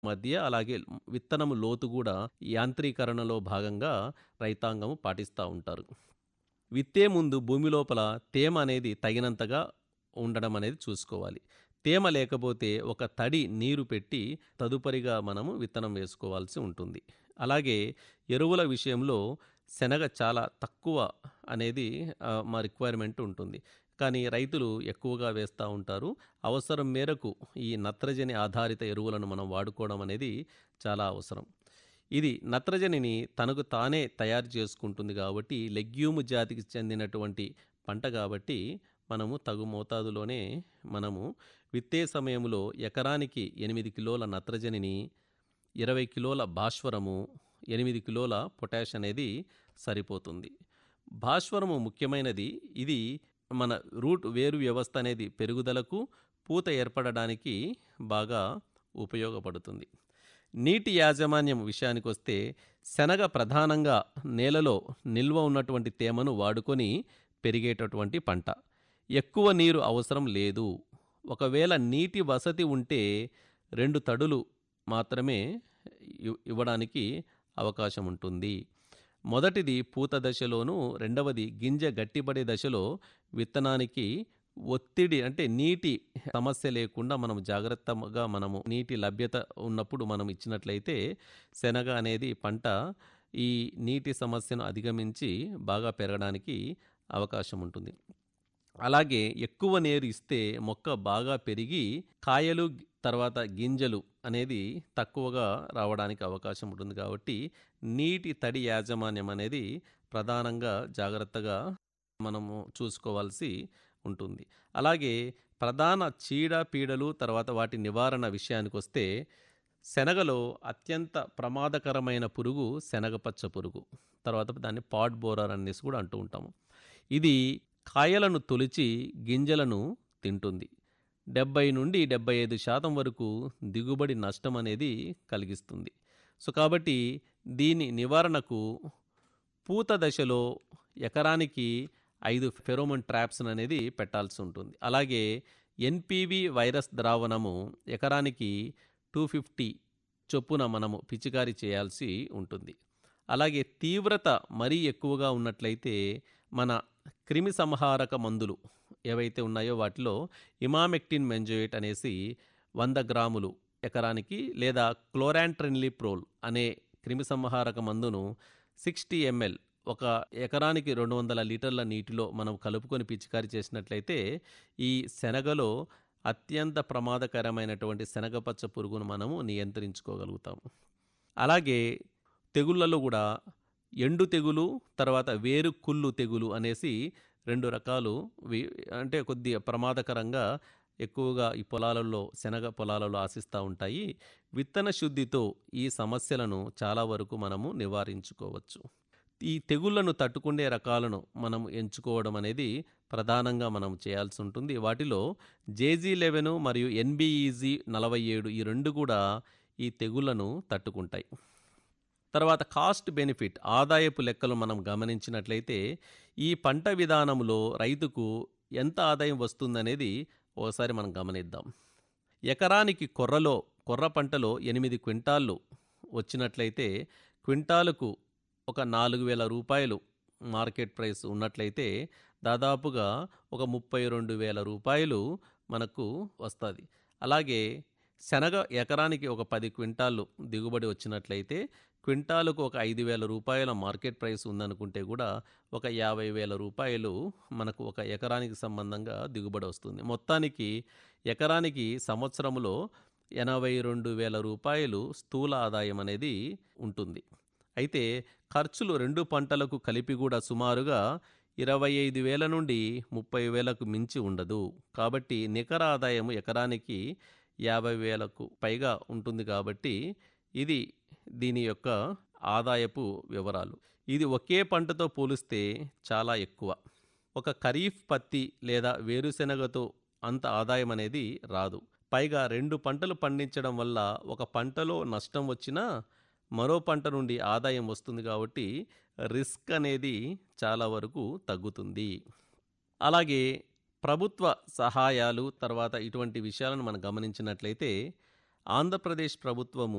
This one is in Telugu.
మధ్య అలాగే విత్తనము లోతు కూడా యాంత్రీకరణలో భాగంగా రైతాంగం పాటిస్తూ ఉంటారు విత్తే ముందు భూమి లోపల తేమ అనేది తగినంతగా ఉండడం అనేది చూసుకోవాలి తేమ లేకపోతే ఒక తడి నీరు పెట్టి తదుపరిగా మనము విత్తనం వేసుకోవాల్సి ఉంటుంది అలాగే ఎరువుల విషయంలో శనగ చాలా తక్కువ అనేది ఆ, మా రిక్వైర్మెంట్ ఉంటుంది కానీ రైతులు ఎక్కువగా వేస్తూ ఉంటారు అవసరం మేరకు ఈ నత్రజని ఆధారిత ఎరువులను మనం వాడుకోవడం అనేది చాలా అవసరం ఇది నత్రజనిని తనకు తానే తయారు చేసుకుంటుంది కాబట్టి లెగ్యూమ్ జాతికి చెందినటువంటి పంట కాబట్టి మనము తగు మోతాదులోనే మనము విత్తే సమయంలో ఎకరానికి ఎనిమిది కిలోల నత్రజనిని ఇరవై కిలోల భాస్వరము ఎనిమిది కిలోల పొటాష్ అనేది సరిపోతుంది భాస్వరము ముఖ్యమైనది ఇది మన రూట్ వేరు వ్యవస్థ అనేది పెరుగుదలకు పూత ఏర్పడడానికి బాగా ఉపయోగపడుతుంది నీటి యాజమాన్యం విషయానికి వస్తే శనగ ప్రధానంగా నేలలో నిల్వ ఉన్నటువంటి తేమను వాడుకొని పెరిగేటటువంటి పంట ఎక్కువ నీరు అవసరం లేదు ఒకవేళ నీటి వసతి ఉంటే రెండు తడులు మాత్రమే ఇవ్- ఇవ్వడానికి అవకాశం ఉంటుంది మొదటిది పూత దశలోను రెండవది గింజ గట్టిపడే దశలో విత్తనానికి ఒత్తిడి అంటే నీటి సమస్య లేకుండా మనం జాగ్రత్తగా మనము నీటి లభ్యత ఉన్నప్పుడు మనం ఇచ్చినట్లయితే శనగ అనేది పంట ఈ నీటి సమస్యను అధిగమించి బాగా పెరగడానికి అవకాశం ఉంటుంది అలాగే ఎక్కువ నీరు ఇస్తే మొక్క బాగా పెరిగి కాయలు తర్వాత గింజలు అనేది తక్కువగా రావడానికి అవకాశం ఉంటుంది కాబట్టి నీటి తడి యాజమాన్యం అనేది ప్రధానంగా జాగ్రత్తగా మనము చూసుకోవాల్సి ఉంటుంది అలాగే ప్రధాన చీడ పీడలు తర్వాత వాటి నివారణ విషయానికి వస్తే శనగలో అత్యంత ప్రమాదకరమైన పురుగు శనగపచ్చ పురుగు తర్వాత దాన్ని పాడ్ బోరర్ అనేసి కూడా అంటూ ఉంటాము ఇది కాయలను తొలిచి గింజలను తింటుంది డెబ్బై నుండి డెబ్బై ఐదు శాతం వరకు దిగుబడి నష్టం అనేది కలిగిస్తుంది సో కాబట్టి దీని నివారణకు పూత దశలో ఎకరానికి ఐదు ఫెరోమోన్ ట్రాప్స్ అనేది పెట్టాల్సి ఉంటుంది అలాగే ఎన్పివి వైరస్ ద్రావణము ఎకరానికి టూ ఫిఫ్టీ చొప్పున మనము పిచికారీ చేయాల్సి ఉంటుంది అలాగే తీవ్రత మరీ ఎక్కువగా ఉన్నట్లయితే మన క్రిమి సంహారక మందులు ఏవైతే ఉన్నాయో వాటిలో ఇమామెక్టిన్ మెంజోయేట్ అనేసి వంద గ్రాములు ఎకరానికి లేదా క్లోరాంట్రిన్లిప్రోల్ అనే క్రిమి సంహారక మందును సిక్స్టీ ఎంఎల్ ఒక ఎకరానికి రెండు వందల లీటర్ల నీటిలో మనం కలుపుకొని పిచికారీ చేసినట్లయితే ఈ శనగలో అత్యంత ప్రమాదకరమైనటువంటి శనగపచ్చ పురుగును మనము నియంత్రించుకోగలుగుతాము అలాగే తెగుళ్ళలో కూడా ఎండు తెగులు తర్వాత వేరు కుళ్ళు తెగులు అనేసి రెండు రకాలు వి- అంటే కొద్దిగా ప్రమాదకరంగా ఎక్కువగా ఈ పొలాలలో శనగ పొలాలలో ఆశిస్తూ ఉంటాయి విత్తన శుద్ధితో ఈ సమస్యలను చాలా వరకు మనము నివారించుకోవచ్చు ఈ తెగుళ్లను తట్టుకునే రకాలను మనం ఎంచుకోవడం అనేది ప్రధానంగా మనం చేయాల్సి ఉంటుంది వాటిలో జేజీ లెవెన్ మరియు ఎన్బిఈజీ నలభై ఏడు ఈ రెండు కూడా ఈ తెగుళ్లను తట్టుకుంటాయి తర్వాత కాస్ట్ బెనిఫిట్ ఆదాయపు లెక్కలు మనం గమనించినట్లయితే ఈ పంట విధానంలో రైతుకు ఎంత ఆదాయం వస్తుందనేది ఓసారి మనం గమనిద్దాం ఎకరానికి కొర్రలో కొర్ర పంటలో ఎనిమిది క్వింటాళ్ళు వచ్చినట్లయితే క్వింటాలకు ఒక నాలుగు వేల రూపాయలు మార్కెట్ ప్రైస్ ఉన్నట్లయితే దాదాపుగా ఒక ముప్పై రెండు వేల రూపాయలు మనకు వస్తుంది అలాగే శనగ ఎకరానికి ఒక పది క్వింటాళ్ళు దిగుబడి వచ్చినట్లయితే క్వింటాలకు ఒక ఐదు వేల రూపాయల మార్కెట్ ప్రైస్ ఉందనుకుంటే కూడా ఒక యాభై వేల రూపాయలు మనకు ఒక ఎకరానికి సంబంధంగా దిగుబడి వస్తుంది మొత్తానికి ఎకరానికి సంవత్సరంలో ఎనభై రెండు వేల రూపాయలు స్థూల ఆదాయం అనేది ఉంటుంది అయితే ఖర్చులు రెండు పంటలకు కలిపి కూడా సుమారుగా ఇరవై ఐదు వేల నుండి ముప్పై వేలకు మించి ఉండదు కాబట్టి నికర ఆదాయం ఎకరానికి యాభై వేలకు పైగా ఉంటుంది కాబట్టి ఇది దీని యొక్క ఆదాయపు వివరాలు ఇది ఒకే పంటతో పోలిస్తే చాలా ఎక్కువ ఒక ఖరీఫ్ పత్తి లేదా వేరుశెనగతో అంత ఆదాయం అనేది రాదు పైగా రెండు పంటలు పండించడం వల్ల ఒక పంటలో నష్టం వచ్చినా మరో పంట నుండి ఆదాయం వస్తుంది కాబట్టి రిస్క్ అనేది చాలా వరకు తగ్గుతుంది అలాగే ప్రభుత్వ సహాయాలు తర్వాత ఇటువంటి విషయాలను మనం గమనించినట్లయితే ఆంధ్రప్రదేశ్ ప్రభుత్వము